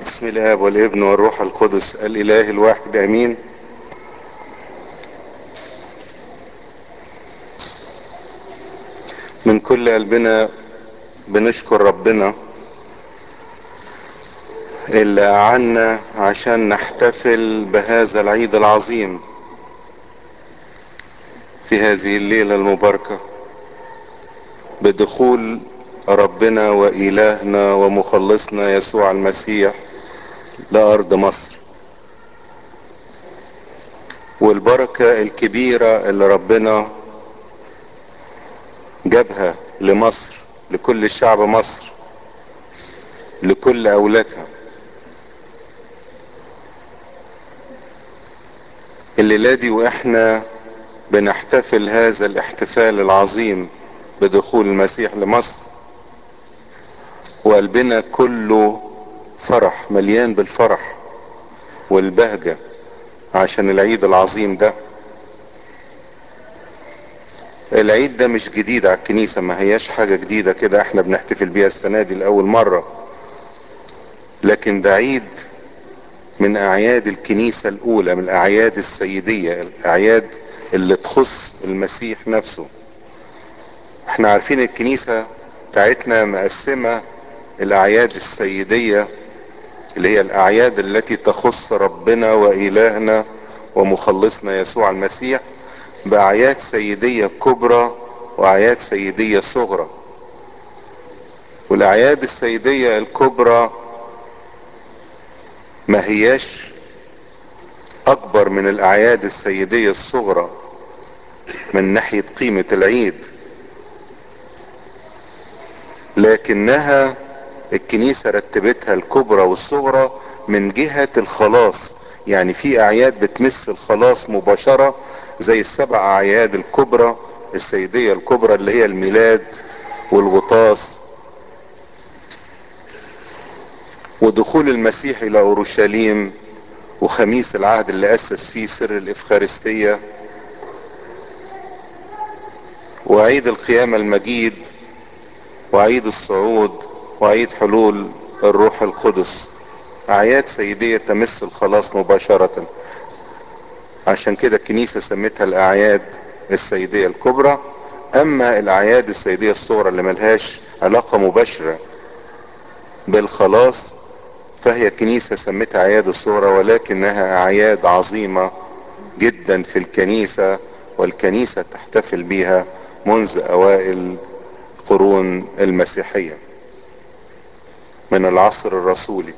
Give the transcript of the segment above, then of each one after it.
بسم الاب والابن والروح القدس الاله الواحد امين من كل قلبنا بنشكر ربنا اللي أعنا عشان نحتفل بهذا العيد العظيم في هذه الليلة المباركة بدخول ربنا وإلهنا ومخلصنا يسوع المسيح لأرض مصر والبركة الكبيرة اللي ربنا جابها لمصر لكل شعب مصر لكل أولادها الليلة دي واحنا بنحتفل هذا الاحتفال العظيم بدخول المسيح لمصر وقلبنا كله فرح مليان بالفرح والبهجة عشان العيد العظيم ده العيد ده مش جديد على الكنيسة ما هياش حاجة جديدة كده احنا بنحتفل بيها السنة دي لأول مرة لكن ده عيد من أعياد الكنيسة الأولى من الأعياد السيدية الأعياد اللي تخص المسيح نفسه احنا عارفين الكنيسة بتاعتنا مقسمة الأعياد السيدية اللي هي الأعياد التي تخص ربنا وإلهنا ومخلصنا يسوع المسيح بأعياد سيدية كبرى وأعياد سيدية صغرى والأعياد السيدية الكبرى ما هياش أكبر من الأعياد السيدية الصغرى من ناحية قيمة العيد لكنها الكنيسة رتبتها الكبرى والصغرى من جهة الخلاص يعني في أعياد بتمس الخلاص مباشرة زي السبع أعياد الكبرى السيدية الكبرى اللي هي الميلاد والغطاس ودخول المسيح إلى أورشليم وخميس العهد اللي أسس فيه سر الإفخارستية وعيد القيامة المجيد وعيد الصعود وعيد حلول الروح القدس أعياد سيدية تمس الخلاص مباشرة عشان كده الكنيسة سمتها الأعياد السيدية الكبرى أما الأعياد السيدية الصغرى اللي ملهاش علاقة مباشرة بالخلاص فهي الكنيسة سمتها أعياد الصغرى ولكنها أعياد عظيمة جدا في الكنيسة والكنيسة تحتفل بها منذ أوائل قرون المسيحية من العصر الرسولي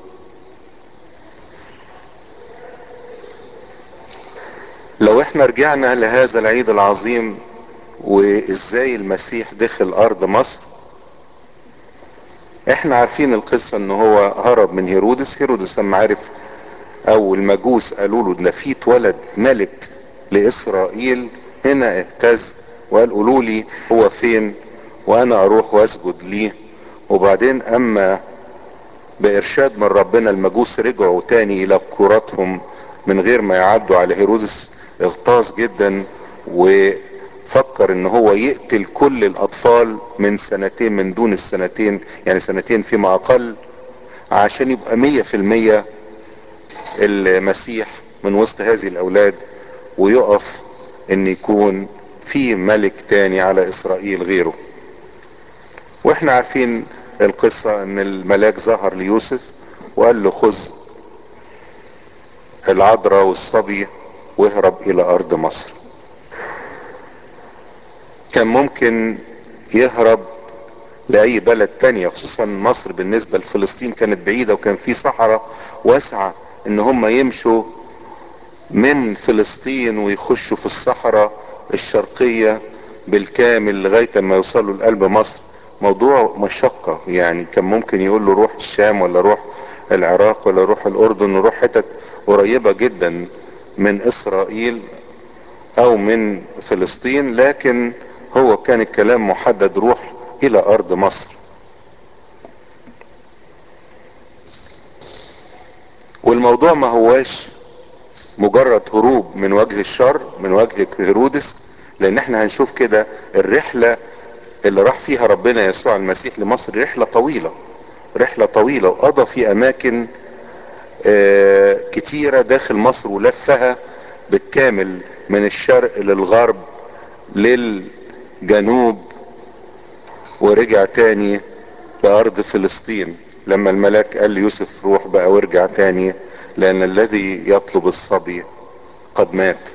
لو احنا رجعنا لهذا العيد العظيم وازاي المسيح دخل ارض مصر احنا عارفين القصة ان هو هرب من هيرودس هيرودس لما عرف او المجوس قالوا له ده في اتولد ملك لاسرائيل هنا اهتز وقال قولوا لي هو فين وانا اروح واسجد ليه وبعدين اما بارشاد من ربنا المجوس رجعوا تاني الى قراتهم من غير ما يعدوا على هيرودس اغتاظ جدا وفكر ان هو يقتل كل الاطفال من سنتين من دون السنتين يعني سنتين فيما اقل عشان يبقى مية في المية المسيح من وسط هذه الاولاد ويقف ان يكون في ملك تاني على اسرائيل غيره واحنا عارفين القصة ان الملاك ظهر ليوسف وقال له خذ العذراء والصبي واهرب الى ارض مصر كان ممكن يهرب لاي بلد تانية خصوصا مصر بالنسبة لفلسطين كانت بعيدة وكان في صحراء واسعة ان هم يمشوا من فلسطين ويخشوا في الصحراء الشرقية بالكامل لغاية ما يوصلوا لقلب مصر موضوع مشقة يعني كان ممكن يقول له روح الشام ولا روح العراق ولا روح الاردن وروح حتت قريبة جدا من اسرائيل او من فلسطين لكن هو كان الكلام محدد روح الى ارض مصر والموضوع ما هواش مجرد هروب من وجه الشر من وجه هيرودس لان احنا هنشوف كده الرحلة اللي راح فيها ربنا يسوع المسيح لمصر رحلة طويلة رحلة طويلة وقضى في اماكن آه كتيرة داخل مصر ولفها بالكامل من الشرق للغرب للجنوب ورجع تاني لأرض فلسطين لما الملاك قال ليوسف روح بقى وارجع تاني لأن الذي يطلب الصبي قد مات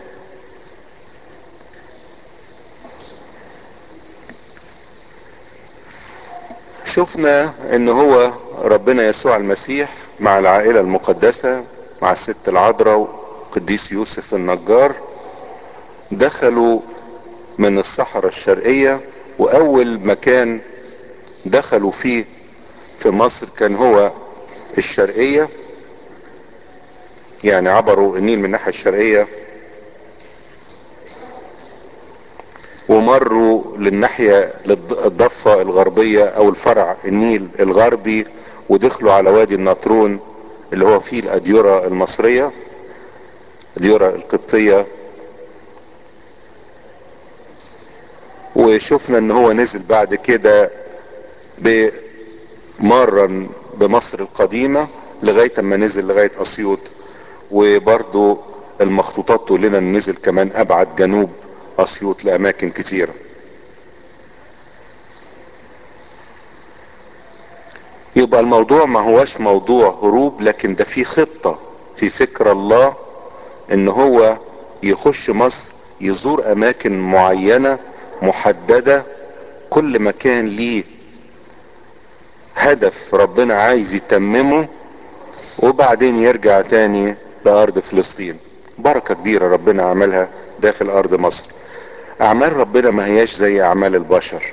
شفنا ان هو ربنا يسوع المسيح مع العائلة المقدسة مع الست العذراء وقديس يوسف النجار دخلوا من الصحراء الشرقية واول مكان دخلوا فيه في مصر كان هو الشرقية يعني عبروا النيل من الناحية الشرقية ومروا للناحية الضفة الغربية او الفرع النيل الغربي ودخلوا على وادي النطرون اللي هو فيه الاديرة المصرية الاديرة القبطية وشفنا ان هو نزل بعد كده مرا بمصر القديمة لغاية ما نزل لغاية اسيوط وبرضو المخطوطات تقول لنا ان نزل كمان ابعد جنوب اسيوط لاماكن كتيرة يبقى الموضوع ما هوش موضوع هروب لكن ده في خطة في فكر الله ان هو يخش مصر يزور اماكن معينة محددة كل مكان ليه هدف ربنا عايز يتممه وبعدين يرجع تاني لارض فلسطين بركة كبيرة ربنا عملها داخل ارض مصر اعمال ربنا ما هياش زي اعمال البشر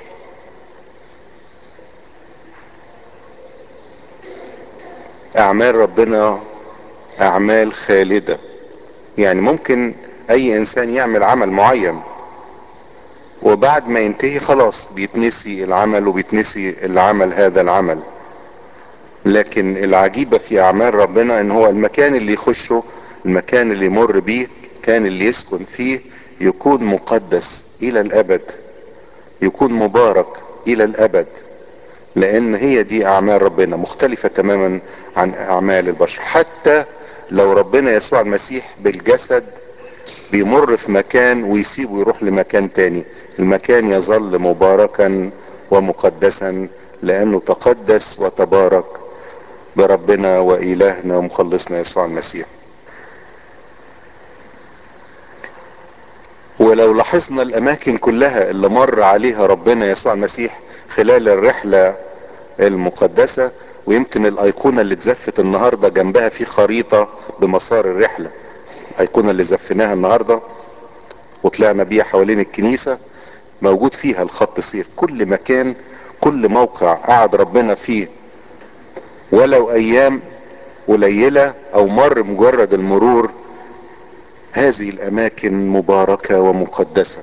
اعمال ربنا اعمال خالدة يعني ممكن اي انسان يعمل عمل معين وبعد ما ينتهي خلاص بيتنسي العمل وبيتنسي اللي عمل هذا العمل لكن العجيبة في اعمال ربنا ان هو المكان اللي يخشه المكان اللي يمر بيه كان اللي يسكن فيه يكون مقدس الى الابد يكون مبارك الى الابد لان هي دي اعمال ربنا مختلفة تماما عن اعمال البشر حتى لو ربنا يسوع المسيح بالجسد بيمر في مكان ويسيبه يروح لمكان تاني المكان يظل مباركا ومقدسا لانه تقدس وتبارك بربنا والهنا ومخلصنا يسوع المسيح ولو لاحظنا الاماكن كلها اللي مر عليها ربنا يسوع المسيح خلال الرحلة المقدسة ويمكن الايقونة اللي اتزفت النهاردة جنبها في خريطة بمسار الرحلة الايقونة اللي زفناها النهاردة وطلعنا بيها حوالين الكنيسة موجود فيها الخط سير كل مكان كل موقع قعد ربنا فيه ولو ايام قليلة او مر مجرد المرور هذه الاماكن مباركة ومقدسة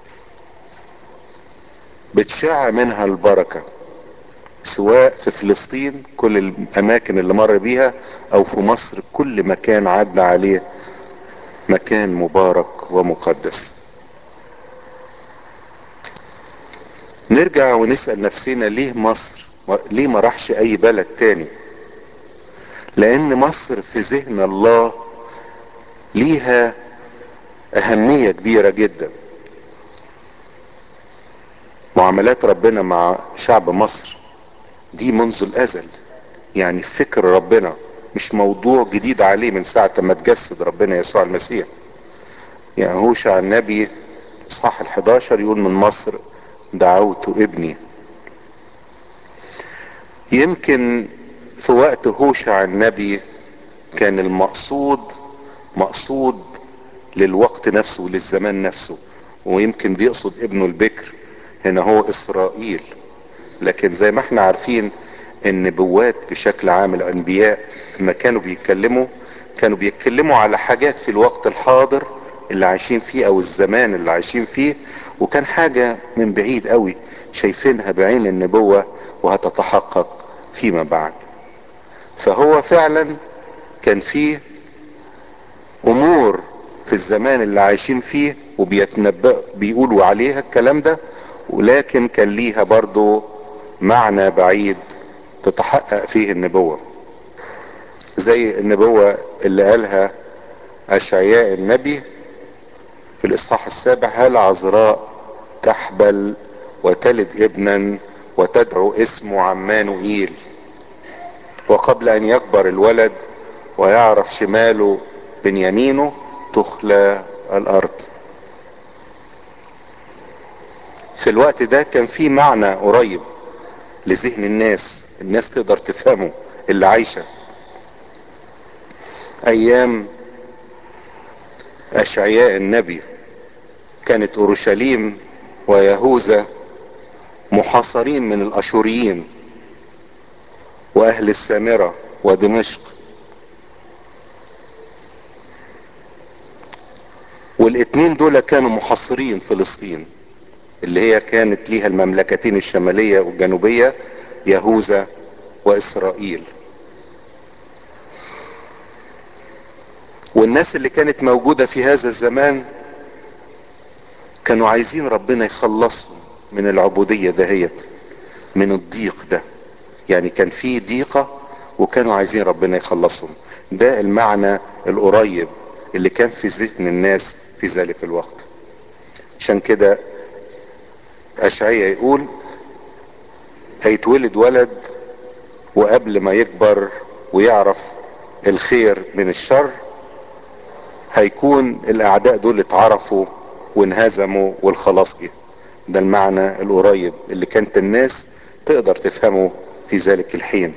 بتشع منها البركة سواء في فلسطين كل الاماكن اللي مر بيها او في مصر كل مكان عدى عليه مكان مبارك ومقدس نرجع ونسأل نفسنا ليه مصر ليه ما راحش اي بلد تاني لان مصر في ذهن الله ليها اهمية كبيرة جدا معاملات ربنا مع شعب مصر دي منذ الازل يعني فكر ربنا مش موضوع جديد عليه من ساعة ما تجسد ربنا يسوع المسيح يعني هوشع النبي صح الحداشر يقول من مصر دعوت ابني يمكن في وقت هوشع النبي كان المقصود مقصود للوقت نفسه وللزمان نفسه ويمكن بيقصد ابنه البكر هنا هو اسرائيل لكن زي ما احنا عارفين النبوات بشكل عام الانبياء لما كانوا بيتكلموا كانوا بيتكلموا على حاجات في الوقت الحاضر اللي عايشين فيه او الزمان اللي عايشين فيه وكان حاجة من بعيد قوي شايفينها بعين النبوة وهتتحقق فيما بعد فهو فعلا كان فيه امور في الزمان اللي عايشين فيه وبيتنبأ بيقولوا عليها الكلام ده ولكن كان ليها برضو معنى بعيد تتحقق فيه النبوة زي النبوة اللي قالها اشعياء النبي في الاصحاح السابع هل عذراء تحبل وتلد ابنا وتدعو اسمه عمانوئيل وقبل ان يكبر الولد ويعرف شماله بنيامينه تخلى الارض في الوقت ده كان في معنى قريب لذهن الناس الناس تقدر تفهمه اللي عايشة ايام اشعياء النبي كانت اورشليم ويهوذا محاصرين من الاشوريين واهل السامرة ودمشق والاتنين دول كانوا محاصرين فلسطين اللي هي كانت ليها المملكتين الشمالية والجنوبية يهوذا واسرائيل والناس اللي كانت موجودة في هذا الزمان كانوا عايزين ربنا يخلصهم من العبودية دهيت من الضيق ده يعني كان في ضيقة وكانوا عايزين ربنا يخلصهم ده المعنى القريب اللي كان في ذهن الناس في ذلك الوقت عشان كده اشعيا يقول هيتولد ولد وقبل ما يكبر ويعرف الخير من الشر هيكون الاعداء دول اتعرفوا وانهزموا والخلاص جه ده المعنى القريب اللي كانت الناس تقدر تفهمه في ذلك الحين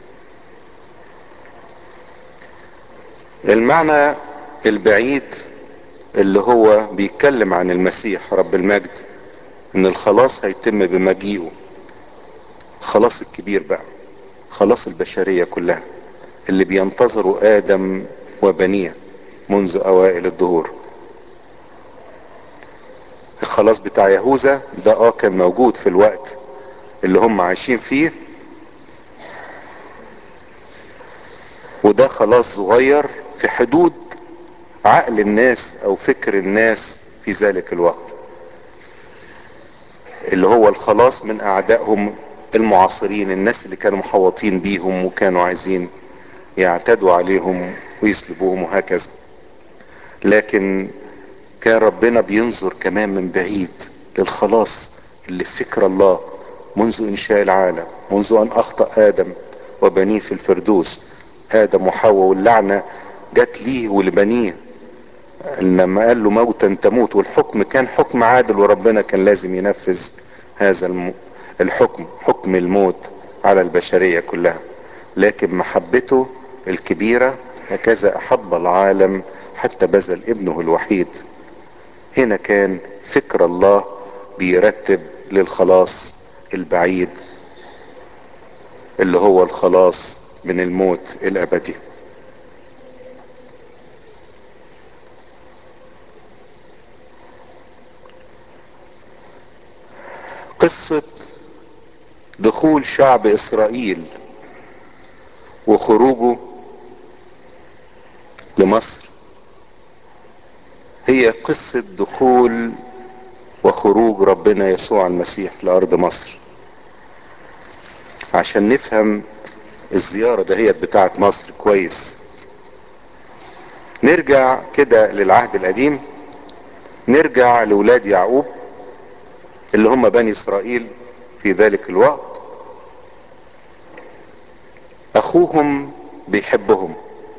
المعنى البعيد اللي هو بيتكلم عن المسيح رب المجد ان الخلاص هيتم بمجيئه الخلاص الكبير بقى خلاص البشرية كلها اللي بينتظروا ادم وبنيه منذ اوائل الدهور الخلاص بتاع يهوذا ده اه كان موجود في الوقت اللي هم عايشين فيه وده خلاص صغير في حدود عقل الناس او فكر الناس في ذلك الوقت اللي هو الخلاص من اعدائهم المعاصرين الناس اللي كانوا محوطين بيهم وكانوا عايزين يعتدوا عليهم ويسلبوهم وهكذا لكن كان ربنا بينظر كمان من بعيد للخلاص اللي في فكر الله منذ انشاء العالم منذ ان اخطأ ادم وبنيه في الفردوس ادم وحواء واللعنة جت ليه ولبنيه لما قال له موتا تموت والحكم كان حكم عادل وربنا كان لازم ينفذ هذا الحكم حكم الموت على البشرية كلها لكن محبته الكبيرة هكذا احب العالم حتى بذل ابنه الوحيد هنا كان فكر الله بيرتب للخلاص البعيد اللي هو الخلاص من الموت الابدي قصة دخول شعب اسرائيل وخروجه لمصر هي قصة دخول وخروج ربنا يسوع المسيح لأرض مصر عشان نفهم الزيارة دهيت بتاعت مصر كويس نرجع كده للعهد القديم نرجع لولاد يعقوب اللي هم بني اسرائيل في ذلك الوقت اخوهم بيحبهم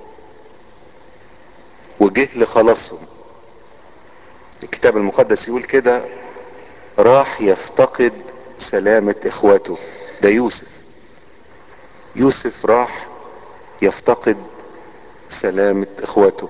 وجه لخلاصهم الكتاب المقدس يقول كده راح يفتقد سلامة اخواته ده يوسف يوسف راح يفتقد سلامة اخواته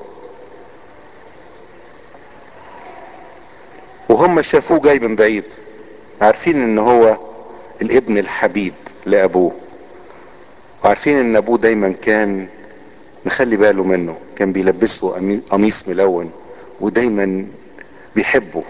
وهم شافوه جاي من بعيد عارفين ان هو الابن الحبيب لابوه وعارفين ان ابوه دايما كان مخلي باله منه كان بيلبسه قميص ملون ودايما بيحبه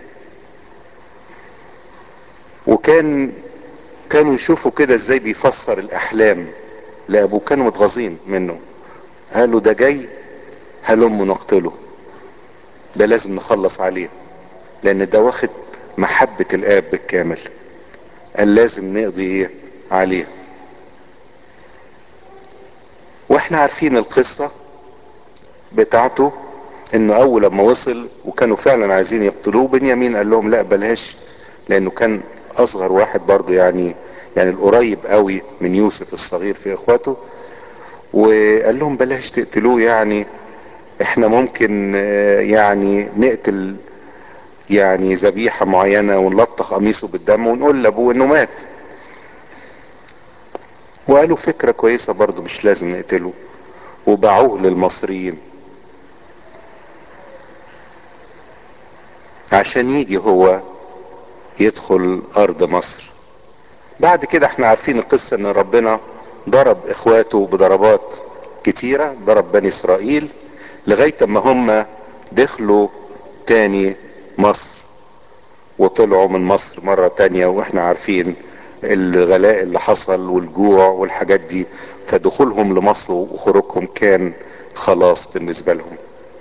وكان كانوا يشوفوا كده ازاي بيفسر الاحلام لابوه كانوا متغاظين منه قالوا ده جاي هلم نقتله ده لازم نخلص عليه لان ده واخد محبة الاب بالكامل قال لازم نقضي ايه عليه واحنا عارفين القصة بتاعته انه اول لما وصل وكانوا فعلا عايزين يقتلوه بنيامين قال لهم لا بلاش لانه كان اصغر واحد برضه يعني يعني القريب قوي من يوسف الصغير في اخواته وقال لهم بلاش تقتلوه يعني احنا ممكن يعني نقتل يعني ذبيحة معينة ونلطخ قميصه بالدم ونقول لابوه انه مات وقالوا فكرة كويسة برضه مش لازم نقتله وباعوه للمصريين عشان يجي هو يدخل ارض مصر بعد كده احنا عارفين القصة ان ربنا ضرب اخواته بضربات كتيرة ضرب بني اسرائيل لغاية ما هم دخلوا تاني مصر وطلعوا من مصر مرة تانية واحنا عارفين الغلاء اللي حصل والجوع والحاجات دي فدخولهم لمصر وخروجهم كان خلاص بالنسبة لهم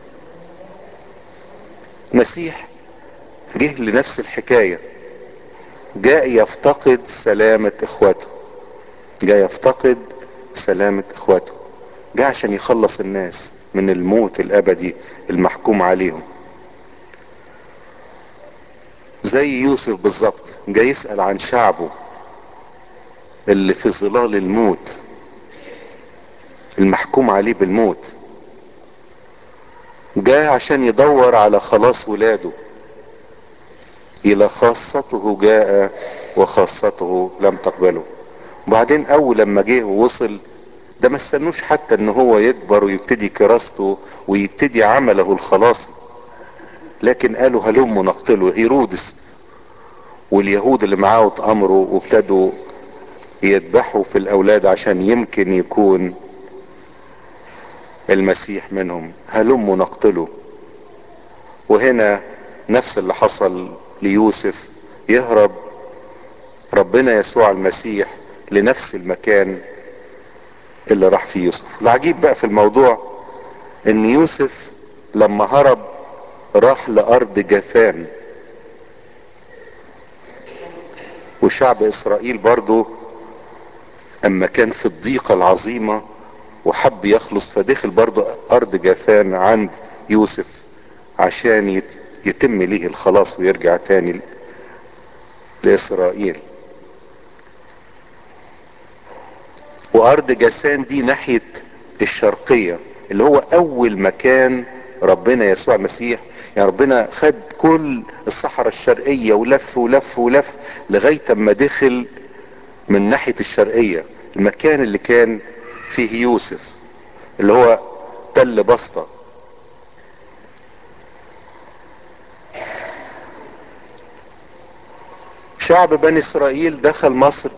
مسيح جه لنفس الحكاية جاء يفتقد سلامة اخواته جاء يفتقد سلامة اخواته جاء عشان يخلص الناس من الموت الابدي المحكوم عليهم زي يوسف بالظبط جاي يسأل عن شعبه اللي في ظلال الموت المحكوم عليه بالموت جاء عشان يدور على خلاص ولاده الى خاصته جاء وخاصته لم تقبله وبعدين اول لما جه ووصل ده ما استنوش حتى ان هو يكبر ويبتدي كراسته ويبتدي عمله الخلاصي لكن قالوا هلم نقتله هيرودس واليهود اللي معاه اتأمروا وابتدوا يذبحوا في الاولاد عشان يمكن يكون المسيح منهم هلم نقتله وهنا نفس اللي حصل ليوسف يهرب ربنا يسوع المسيح لنفس المكان اللي راح فيه يوسف العجيب بقى في الموضوع ان يوسف لما هرب راح لارض جاثان وشعب اسرائيل برضو اما كان في الضيقة العظيمة وحب يخلص فدخل برضو ارض جاثان عند يوسف عشان يتم ليه الخلاص ويرجع تاني لاسرائيل وارض جاسان دي ناحية الشرقية اللي هو اول مكان ربنا يسوع المسيح يعني ربنا خد كل الصحراء الشرقية ولف ولف ولف لغاية ما دخل من ناحية الشرقية المكان اللي كان فيه يوسف اللي هو تل بسطة شعب بني اسرائيل دخل مصر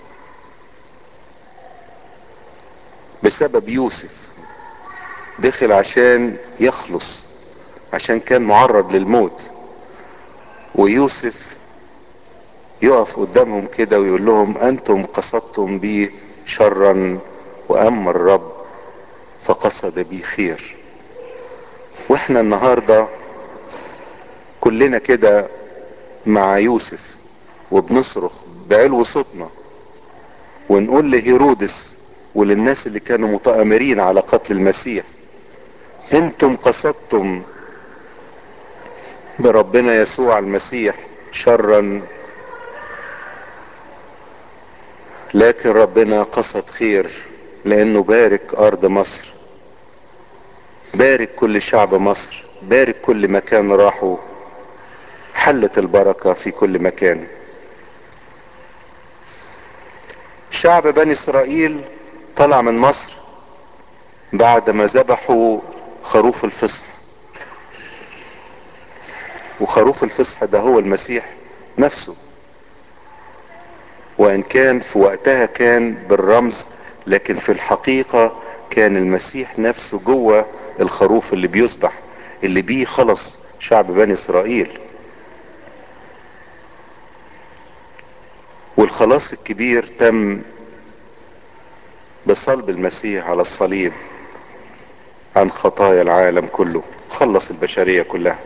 بسبب يوسف دخل عشان يخلص عشان كان معرض للموت ويوسف يقف قدامهم كده ويقول لهم انتم قصدتم بي شرا واما الرب فقصد بي خير واحنا النهارده كلنا كده مع يوسف وبنصرخ بعلو صوتنا ونقول لهيرودس وللناس اللي كانوا متآمرين على قتل المسيح انتم قصدتم بربنا يسوع المسيح شرا لكن ربنا قصد خير لانه بارك ارض مصر بارك كل شعب مصر بارك كل مكان راحوا حلت البركة في كل مكان شعب بني اسرائيل طلع من مصر بعد ما ذبحوا خروف الفصح وخروف الفصح ده هو المسيح نفسه وان كان في وقتها كان بالرمز لكن في الحقيقة كان المسيح نفسه جوه الخروف اللي بيذبح اللي بيه خلص شعب بني اسرائيل والخلاص الكبير تم بصلب المسيح على الصليب عن خطايا العالم كله خلص البشرية كلها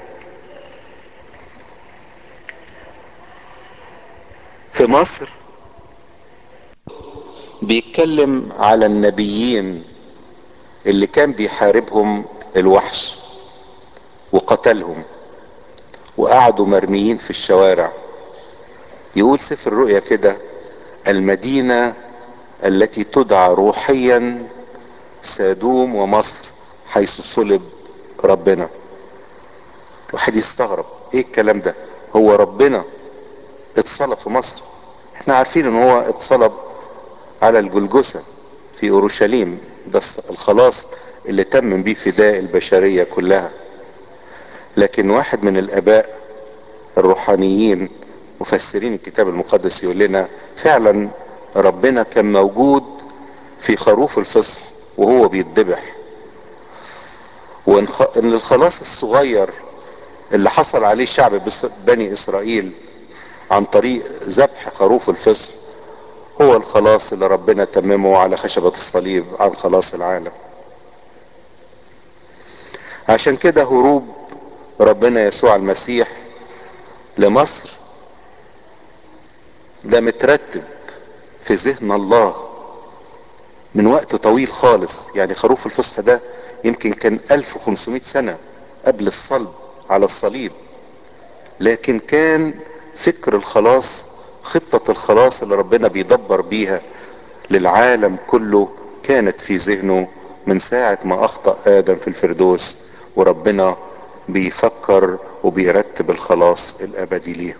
في مصر بيتكلم على النبيين اللي كان بيحاربهم الوحش وقتلهم وقعدوا مرميين في الشوارع يقول سفر الرؤيا كده المدينة التي تدعى روحيا سادوم ومصر حيث صلب ربنا الواحد يستغرب ايه الكلام ده هو ربنا اتصلب في مصر احنا عارفين ان هو اتصلب على الجلجسة في اورشليم ده الخلاص اللي تم بيه فداء البشرية كلها لكن واحد من الاباء الروحانيين مفسرين الكتاب المقدس يقول لنا فعلا ربنا كان موجود في خروف الفصح وهو بيتذبح وان الخلاص الصغير اللي حصل عليه شعب بني اسرائيل عن طريق ذبح خروف الفصح هو الخلاص اللي ربنا تممه على خشبة الصليب عن خلاص العالم عشان كده هروب ربنا يسوع المسيح لمصر ده مترتب في ذهن الله من وقت طويل خالص يعني خروف الفصح ده يمكن كان 1500 سنة قبل الصلب على الصليب لكن كان فكر الخلاص خطة الخلاص اللي ربنا بيدبر بيها للعالم كله كانت في ذهنه من ساعة ما أخطأ آدم في الفردوس وربنا بيفكر وبيرتب الخلاص الأبدي ليه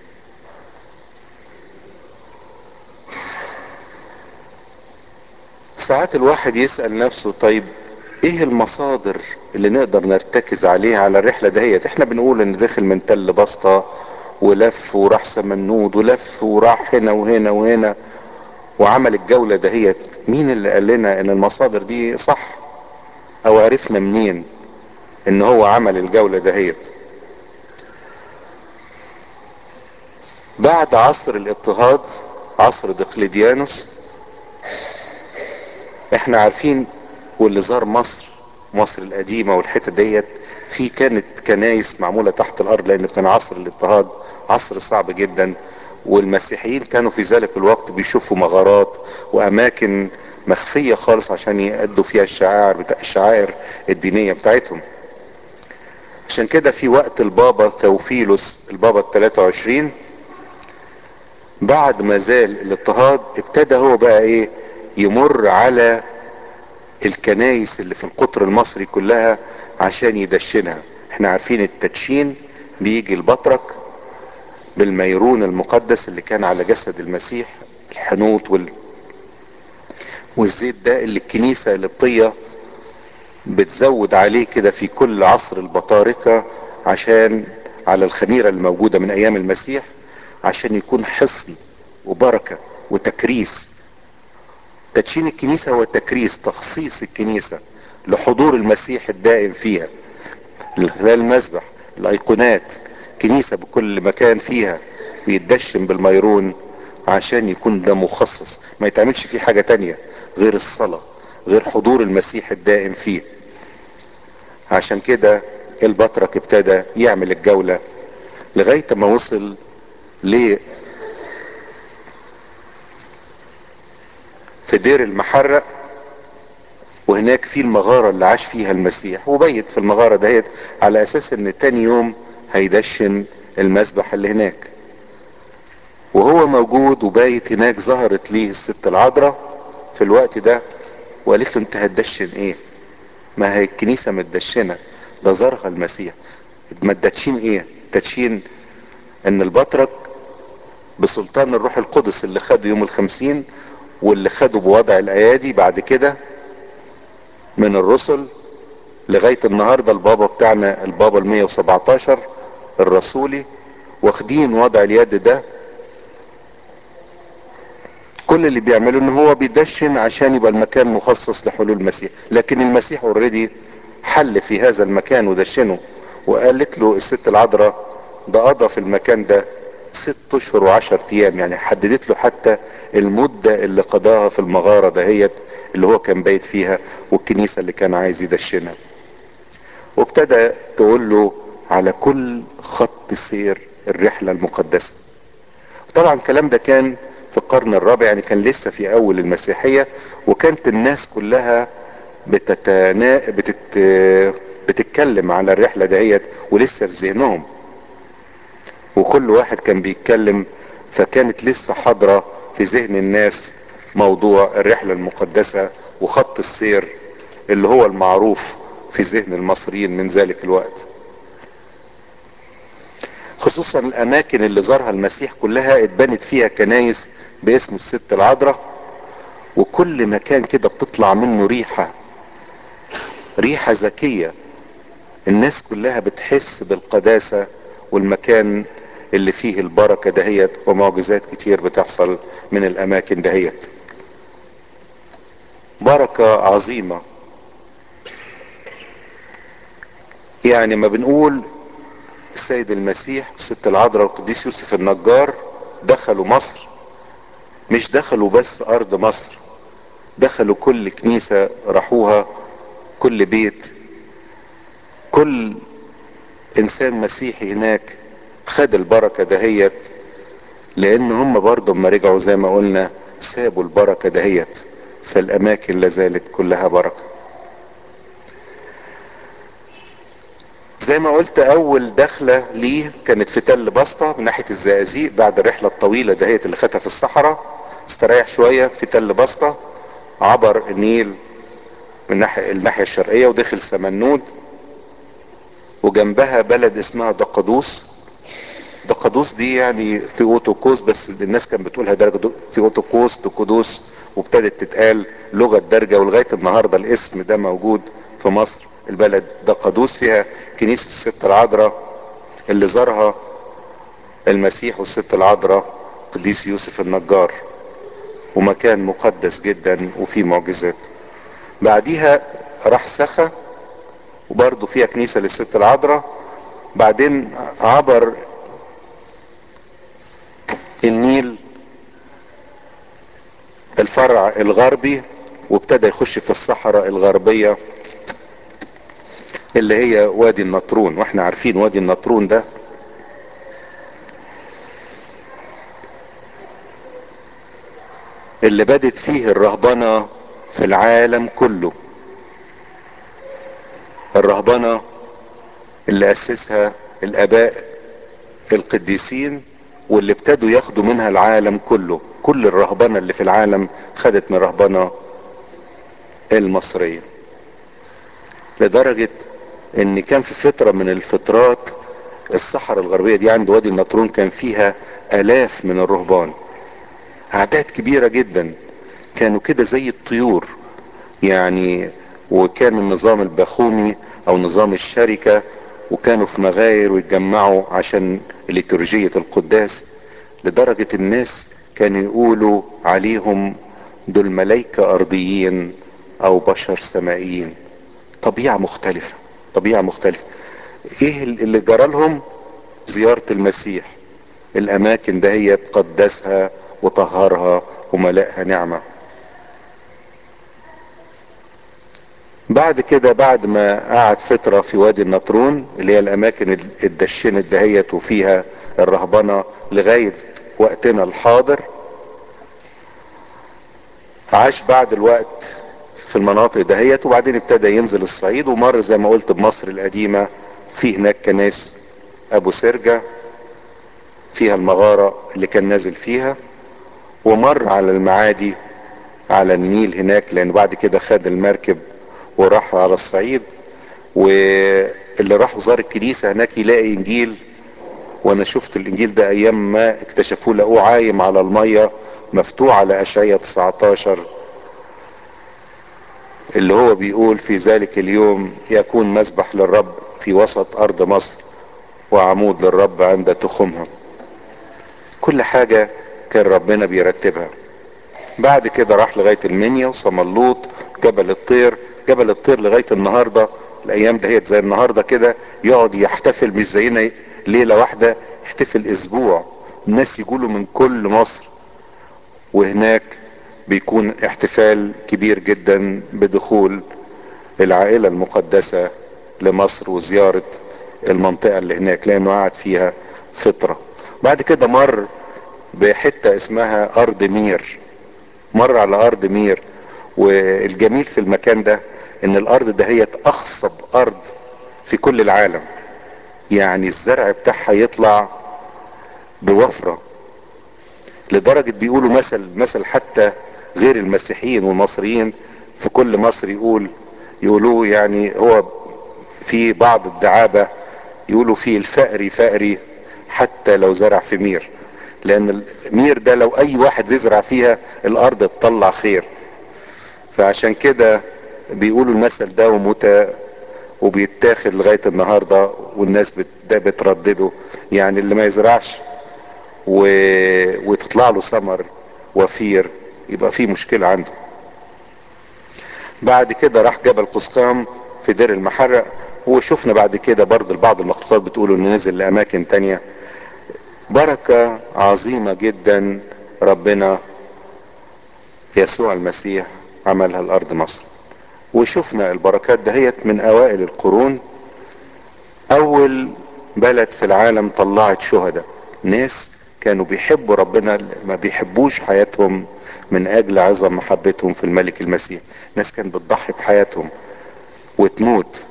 ساعات الواحد يسأل نفسه طيب ايه المصادر اللي نقدر نرتكز عليها على الرحلة دهيت احنا بنقول ان داخل من تل بسطة ولف وراح سمنود ولف وراح هنا وهنا وهنا وعمل الجولة دهيت مين اللي قال لنا ان المصادر دي صح او عرفنا منين ان هو عمل الجولة دهيت بعد عصر الاضطهاد عصر دقلديانوس احنا عارفين واللي زار مصر مصر القديمة والحتة ديت في كانت كنايس معمولة تحت الارض لان كان عصر الاضطهاد عصر صعب جدا والمسيحيين كانوا في ذلك الوقت بيشوفوا مغارات واماكن مخفية خالص عشان يأدوا فيها الشعائر بتاع الشعائر الدينية بتاعتهم عشان كده في وقت البابا ثوفيلوس البابا ال 23 بعد ما زال الاضطهاد ابتدى هو بقى ايه يمر على الكنايس اللي في القطر المصري كلها عشان يدشنها احنا عارفين التدشين بيجي البطرك بالميرون المقدس اللي كان على جسد المسيح الحنوط وال... والزيت ده اللي الكنيسة القبطية بتزود عليه كده في كل عصر البطاركة عشان على الخميرة الموجودة من ايام المسيح عشان يكون حصن وبركة وتكريس تدشين الكنيسة هو تكريس تخصيص الكنيسة لحضور المسيح الدائم فيها خلال المسبح الايقونات كنيسة بكل مكان فيها بيتدشن بالميرون عشان يكون ده مخصص ما يتعملش فيه حاجة تانية غير الصلاة غير حضور المسيح الدائم فيه عشان كده البطرك ابتدى يعمل الجولة لغاية ما وصل ل في دير المحرق وهناك في المغارة اللي عاش فيها المسيح وبيت في المغارة دهيت على اساس ان تاني يوم هيدشن المسبح اللي هناك وهو موجود وبايت هناك ظهرت ليه الست العذراء في الوقت ده وقالت له انت هتدشن ايه ما هي الكنيسة متدشنة ده زارها المسيح ما التدشين ايه تدشين ان البطرك بسلطان الروح القدس اللي خده يوم الخمسين واللي خده بوضع الايادي بعد كده من الرسل لغاية النهاردة البابا بتاعنا البابا ال 117 الرسولي واخدين وضع اليد ده كل اللي بيعمله ان هو بيدشن عشان يبقى المكان مخصص لحلول المسيح لكن المسيح اوريدي حل في هذا المكان ودشنه وقالت له الست العذراء ده قضى في المكان ده ست اشهر وعشر ايام يعني حددت له حتى المدة اللي قضاها في المغارة دهيت اللي هو كان بايت فيها والكنيسة اللي كان عايز يدشنها وابتدى تقول له على كل خط سير الرحلة المقدسة طبعا الكلام ده كان في القرن الرابع يعني كان لسه في اول المسيحية وكانت الناس كلها بتتنا... بتت... بتتكلم على الرحلة دهيت ولسه في ذهنهم وكل واحد كان بيتكلم فكانت لسه حاضرة في ذهن الناس موضوع الرحلة المقدسة وخط السير اللي هو المعروف في ذهن المصريين من ذلك الوقت خصوصا الاماكن اللي زارها المسيح كلها اتبنت فيها كنايس باسم الست العذراء وكل مكان كده بتطلع منه ريحة ريحة ذكية الناس كلها بتحس بالقداسة والمكان اللي فيه البركة دهيت ومعجزات كتير بتحصل من الاماكن دهيت بركة عظيمة يعني ما بنقول السيد المسيح والست العذراء والقديس يوسف النجار دخلوا مصر مش دخلوا بس ارض مصر دخلوا كل كنيسة راحوها كل بيت كل انسان مسيحي هناك خد البركة دهيت لان هم برضه اما رجعوا زي ما قلنا سابوا البركة دهيت فالاماكن لازالت كلها بركة زي ما قلت اول دخلة ليه كانت في تل بسطة من ناحية الزقازيق بعد الرحلة الطويلة دهيت اللي خدها في الصحراء استريح شوية في تل بسطة عبر النيل من ناحية الناحية الشرقية ودخل سمنود وجنبها بلد اسمها دقدوس دقدوس دي يعني ثيوتوكوس بس الناس كانت بتقولها درجة ثيوتوكوس دقدوس وابتدت تتقال لغة درجة ولغاية النهاردة الاسم ده موجود في مصر البلد دقدوس فيها كنيسة الست العذراء اللي زارها المسيح والست العذراء قديس يوسف النجار ومكان مقدس جدا وفيه معجزات بعديها راح سخا وبرضه فيها كنيسة للست العذراء بعدين عبر النيل الفرع الغربي وابتدى يخش في الصحراء الغربية اللي هي وادي النطرون واحنا عارفين وادي النطرون ده اللي بدت فيه الرهبنة في العالم كله الرهبنة اللي أسسها الآباء القديسين واللي ابتدوا ياخدوا منها العالم كله كل الرهبنة اللي في العالم خدت من الرهبنة المصرية لدرجة ان كان في فترة من الفترات الصحراء الغربية دي عند وادي النطرون كان فيها الاف من الرهبان اعداد كبيرة جدا كانوا كده زي الطيور يعني وكان النظام البخومي او نظام الشركة وكانوا في مغاير ويتجمعوا عشان لترجية القداس لدرجة الناس كانوا يقولوا عليهم دول ملايكة ارضيين او بشر سمائيين طبيعة مختلفة طبيعة مختلفة ايه اللي جرى لهم زيارة المسيح الاماكن دهيت قدسها وطهرها وملأها نعمة بعد كده بعد ما قعد فترة في وادي النطرون اللي هي الاماكن الدشنة دهيت وفيها الرهبنة لغاية وقتنا الحاضر عاش بعد الوقت في المناطق دهيت وبعدين ابتدى ينزل الصعيد ومر زي ما قلت بمصر القديمة في هناك كنايس ابو سرجة فيها المغارة اللي كان نازل فيها ومر على المعادي على النيل هناك لان بعد كده خد المركب وراح على الصعيد واللي راح زار الكنيسة هناك يلاقي انجيل وانا شفت الانجيل ده ايام ما اكتشفوه لقوه عايم على المية مفتوح على اشعية 19 اللي هو بيقول في ذلك اليوم يكون مسبح للرب في وسط ارض مصر وعمود للرب عند تخمها كل حاجة كان ربنا بيرتبها بعد كده راح لغاية المنيا وصملوط جبل الطير جبل الطير لغاية النهاردة الايام دهيت زي النهاردة كده يقعد يحتفل مش زينا ليلة واحدة يحتفل اسبوع الناس يقولوا من كل مصر وهناك بيكون احتفال كبير جدا بدخول العائلة المقدسة لمصر وزيارة المنطقة اللي هناك لانه قعد فيها فترة بعد كده مر بحتة اسمها ارض مير مر على ارض مير والجميل في المكان ده ان الارض دهيت اخصب ارض في كل العالم يعني الزرع بتاعها يطلع بوفرة لدرجة بيقولوا مثل مثل حتى غير المسيحيين والمصريين في كل مصر يقول يقولوه يعني هو في بعض الدعابة يقولوا فيه الفقري فقري حتى لو زرع في مير لان المير ده لو اي واحد يزرع فيها الارض تطلع خير فعشان كده بيقولوا المثل ده ومتى وبيتاخد لغاية النهاردة والناس بت... ده بتردده يعني اللي ما يزرعش و... وتطلع له ثمر وفير يبقى في مشكلة عنده بعد كده راح جبل قسقام في دير المحرق وشفنا بعد كده برضه بعض المخطوطات بتقول انه نزل لاماكن تانية بركة عظيمة جدا ربنا يسوع المسيح عملها الارض مصر وشفنا البركات دهيت من اوائل القرون اول بلد في العالم طلعت شهداء ناس كانوا بيحبوا ربنا ما بيحبوش حياتهم من اجل عظم محبتهم في الملك المسيح ناس كانت بتضحي بحياتهم وتموت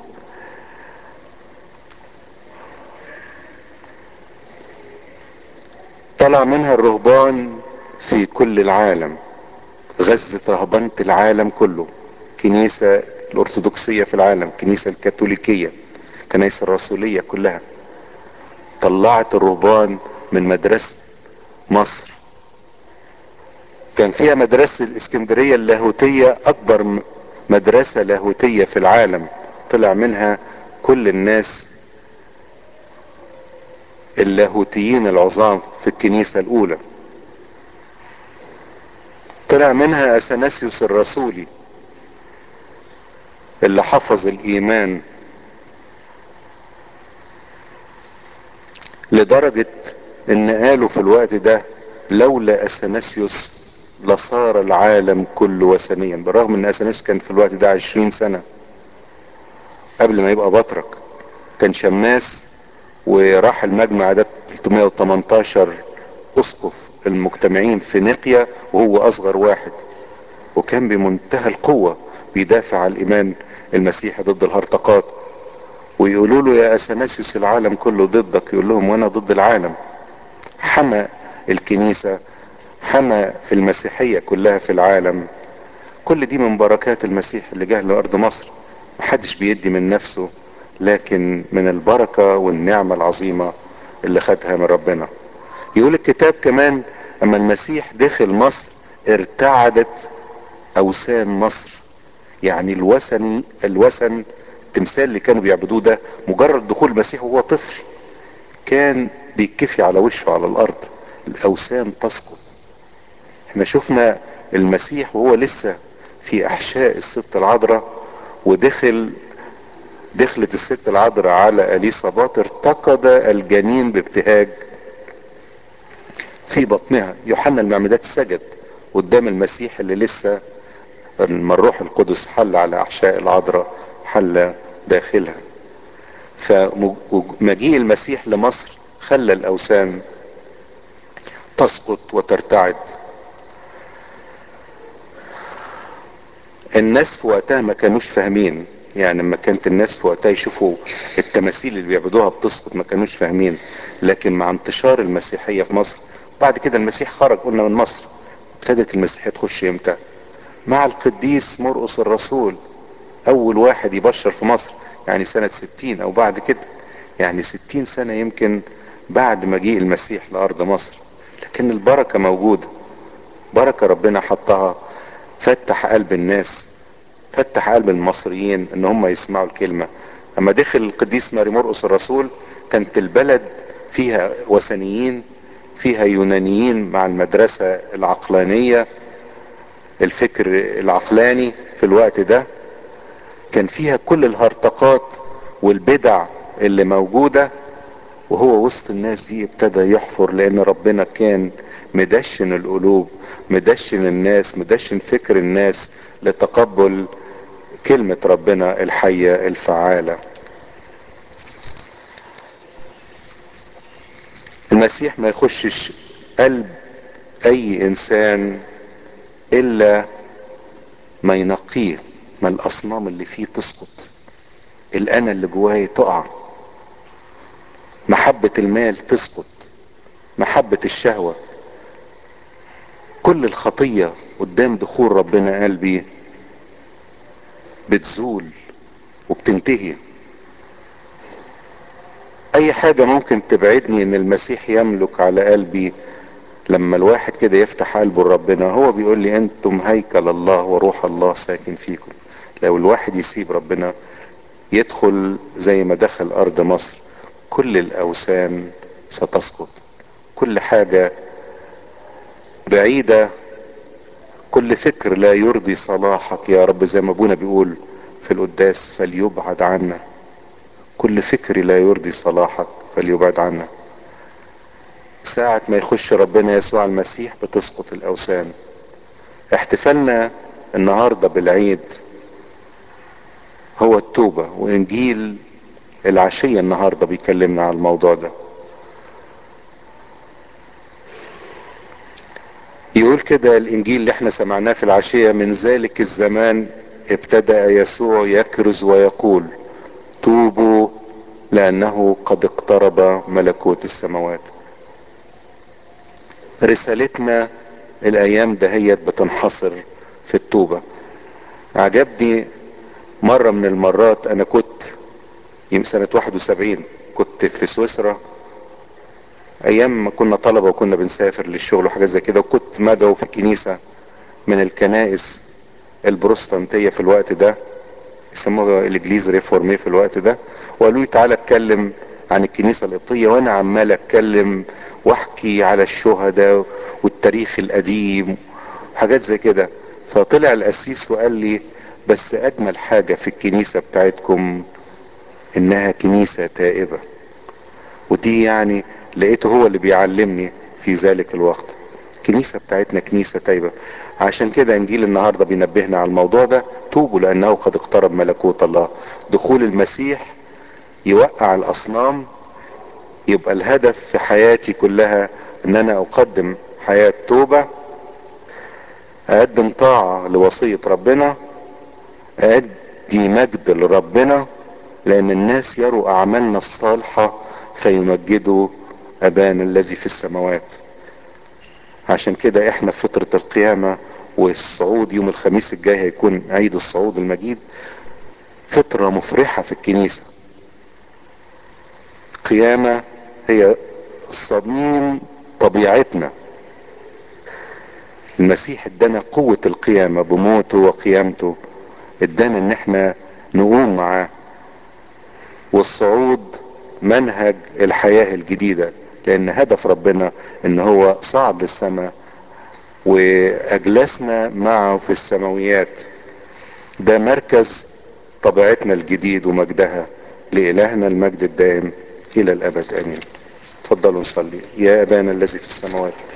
طلع منها الرهبان في كل العالم غزت رهبنة العالم كله كنيسة الأرثوذكسية في العالم كنيسة الكاثوليكية كنيسة الرسولية كلها طلعت الرهبان من مدرسة مصر كان فيها مدرسة الإسكندرية اللاهوتية أكبر مدرسة لاهوتية في العالم طلع منها كل الناس اللاهوتيين العظام في الكنيسة الأولى طلع منها أثناسيوس الرسولي اللي حفظ الإيمان لدرجة إن قالوا في الوقت ده لولا أثناسيوس لصار العالم كله وثنيا بالرغم ان اثناسيوس كان في الوقت ده عشرين سنة قبل ما يبقى بطرك كان شماس وراح المجمع ده 318 اسقف المجتمعين في نقيا وهو اصغر واحد وكان بمنتهى القوة بيدافع عن الايمان المسيحي ضد الهرطقات ويقولوا له يا اثناسيوس العالم كله ضدك يقول لهم وانا ضد العالم حمى الكنيسة حمى المسيحية كلها في العالم كل دي من بركات المسيح اللي جه لأرض مصر محدش بيدي من نفسه لكن من البركة والنعمة العظيمة اللي خدها من ربنا يقول الكتاب كمان اما المسيح دخل مصر ارتعدت اوثان مصر يعني الوثن الوثن التمثال اللي كانوا بيعبدوه ده مجرد دخول المسيح وهو طفل كان بيتكفي على وشه على الارض الاوثان تسقط احنا شفنا المسيح وهو لسه في احشاء الست العذراء ودخل دخلت الست العذراء على اليصابات ارتقد الجنين بابتهاج في بطنها يوحنا المعمدات سجد قدام المسيح اللي لسه لما الروح القدس حل على احشاء العذراء حل داخلها فمجيء المسيح لمصر خلى الاوثان تسقط وترتعد الناس في وقتها ما كانوش فاهمين يعني لما كانت الناس في وقتها يشوفوا التماثيل اللي بيعبدوها بتسقط ما كانوش فاهمين لكن مع انتشار المسيحية في مصر بعد كده المسيح خرج قلنا من مصر ابتدت المسيحية تخش امتى مع القديس مرقس الرسول اول واحد يبشر في مصر يعني سنة ستين او بعد كده يعني ستين سنة يمكن بعد مجيء المسيح لارض مصر لكن البركة موجودة بركة ربنا حطها فتح قلب الناس فتح قلب المصريين ان هم يسمعوا الكلمة اما دخل القديس ماري مرقس الرسول كانت البلد فيها وثنيين فيها يونانيين مع المدرسة العقلانية الفكر العقلاني في الوقت ده كان فيها كل الهرطقات والبدع اللي موجودة وهو وسط الناس دي ابتدى يحفر لان ربنا كان مدشن القلوب مدشن الناس مدشن فكر الناس لتقبل كلمة ربنا الحية الفعالة المسيح ما يخشش قلب اي انسان الا ما ينقيه ما الاصنام اللي فيه تسقط الانا اللي جواه تقع محبة المال تسقط محبة الشهوة كل الخطية قدام دخول ربنا قلبي بتزول وبتنتهي اي حاجة ممكن تبعدني ان المسيح يملك على قلبي لما الواحد كده يفتح قلبه لربنا هو بيقول لي انتم هيكل الله وروح الله ساكن فيكم لو الواحد يسيب ربنا يدخل زي ما دخل ارض مصر كل الاوثان ستسقط كل حاجة بعيدة كل فكر لا يرضي صلاحك يا رب زي ما ابونا بيقول في القداس فليبعد عنا كل فكر لا يرضي صلاحك فليبعد عنا ساعة ما يخش ربنا يسوع المسيح بتسقط الأوثان احتفالنا النهاردة بالعيد هو التوبة وإنجيل العشية النهاردة بيكلمنا على الموضوع ده يقول كده الإنجيل اللي احنا سمعناه في العشية من ذلك الزمان ابتدأ يسوع يكرز ويقول توبوا لأنه قد اقترب ملكوت السماوات رسالتنا الايام دهيت بتنحصر في التوبة عجبني مرة من المرات انا كنت سنة 71 كنت في سويسرا ايام ما كنا طلبة وكنا بنسافر للشغل وحاجات زي كده وكنت مدعو في كنيسة من الكنائس البروستانتية في الوقت ده يسموها الانجليز ريفورمي في الوقت ده وقالوا لي تعالى اتكلم عن الكنيسة القبطية وانا عمال اتكلم واحكي على الشهداء والتاريخ القديم وحاجات زي كده فطلع القسيس وقال لي بس اجمل حاجة في الكنيسة بتاعتكم انها كنيسة تائبة ودي يعني لقيته هو اللي بيعلمني في ذلك الوقت الكنيسة بتاعتنا كنيسة تايبة عشان كده انجيل النهاردة بينبهنا على الموضوع ده توبوا لانه قد اقترب ملكوت الله دخول المسيح يوقع الاصنام يبقى الهدف في حياتي كلها ان انا اقدم حياة توبة اقدم طاعة لوصية ربنا ادي مجد لربنا لان الناس يروا اعمالنا الصالحة فيمجدوا ابانا الذي في السماوات عشان كده احنا في فترة القيامة والصعود يوم الخميس الجاي هيكون عيد الصعود المجيد فترة مفرحة في الكنيسة قيامة هي صميم طبيعتنا المسيح ادانا قوة القيامة بموته وقيامته ادانا ان احنا نقوم معاه والصعود منهج الحياة الجديدة لان هدف ربنا ان هو صعد للسماء واجلسنا معه في السماويات ده مركز طبيعتنا الجديد ومجدها لإلهنا المجد الدائم إلى الأبد آمين تفضلوا نصلي يا أبانا الذي في السماوات